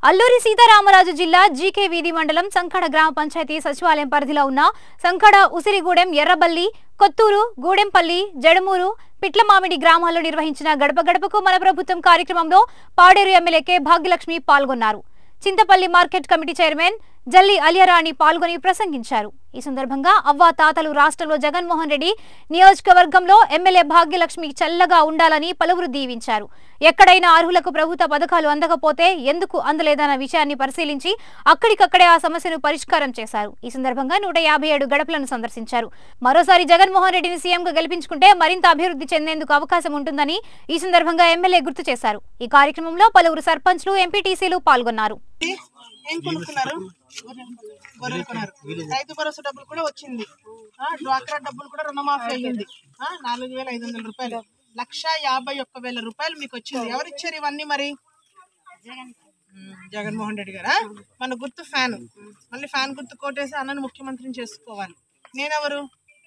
అల్లూరి సీతారామరాజు జిల్లా జీకే వీధి మండలం సంఖడ గ్రామ పంచాయతీ సచివాలయం పరిధిలో ఉన్న సంఖడ ఉసిరిగూడెం ఎర్రబల్లి కొత్తూరు గూడెంపల్లి జడమూరు పిట్లమామిడి గ్రామాల్లో నిర్వహించిన గడప గడపకు మన ప్రభుత్వం కార్యక్రమంలో పాడేరు ఎమ్మెల్యే కె భాగ్యలక్ష్మి పాల్గొన్నారు చింతపల్లి మార్కెట్ కమిటీ చైర్మన్ జల్లి అలియరాణి పాల్గొని ప్రసంగించారు ఈ సందర్భంగా అవ్వా తాతలు రాష్ట్రంలో జగన్మోహన్ రెడ్డి నియోజకవర్గంలో ఎమ్మెల్యే భాగ్యలక్ష్మి చల్లగా ఉండాలని పలువురు దీవించారు ఎక్కడైనా అర్హులకు ప్రభుత్వ పథకాలు అందకపోతే ఎందుకు అందలేదన్న విషయాన్ని పరిశీలించి అక్కడికక్కడే ఆ సమస్యను పరిష్కారం చేశారు ఈ సందర్భంగా నూట యాభై ఏడు గడపలను సందర్శించారు మరోసారి జగన్మోహన్ రెడ్డిని సీఎంగా గెలిపించుకుంటే మరింత అభివృద్ధి చెందేందుకు అవకాశం ఉంటుందని ఈ సందర్భంగా ఎమ్మెల్యే గుర్తు చేశారు ఈ కార్యక్రమంలో పలువురు సర్పంచ్లు ఎంపీటీసీలు పాల్గొన్నారు ఏం కొనుక్కున్నారు గొర్రెలు కొన్నారు రైతు భరోసా డబ్బులు కూడా వచ్చింది ఆ, డ్వాక్రా డబ్బులు కూడా రుణమాఫీ అయ్యింది ఆ, నాలుగు వేల ఐదు వందల రూపాయలు లక్ష యాభై ఒక్క వేల రూపాయలు మీకు వచ్చింది ఎవరు ఇచ్చారు ఇవన్నీ మరి ఉమ్, జగన్మోహన్ రెడ్డి గారా మన గుర్తు ఫ్యాన్ మళ్ళీ ఫ్యాన్ గుర్తు కోటేసి అన్నని ముఖ్యమంత్రిని చేసుకోవాలి నేనెవరు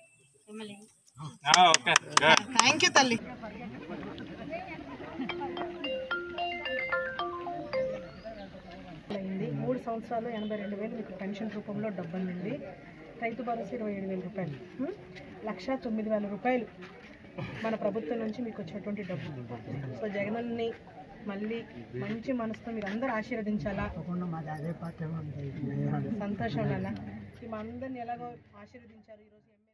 థ్యాంక్ యూ తల్లి అయింది మూడు సంవత్సరాలు ఎనభై రెండు వేలు మీకు పెన్షన్ రూపంలో డబ్బు అందింది రైతు భరోసా ఇరవై ఏడు వేల రూపాయలు ఉం? లక్ష తొమ్మిది వేల రూపాయలు మన ప్రభుత్వం నుంచి మీకు వచ్చేటువంటి డబ్బు సో జగనన్ని మళ్ళీ మంచి మనసుతో మీరు అందరూ ఆశీర్వదించాలా సంతోషం అలా మా అందరిని ఎలాగో ఆశీర్వదించారు ఈరోజు ఎమ్మెల్యే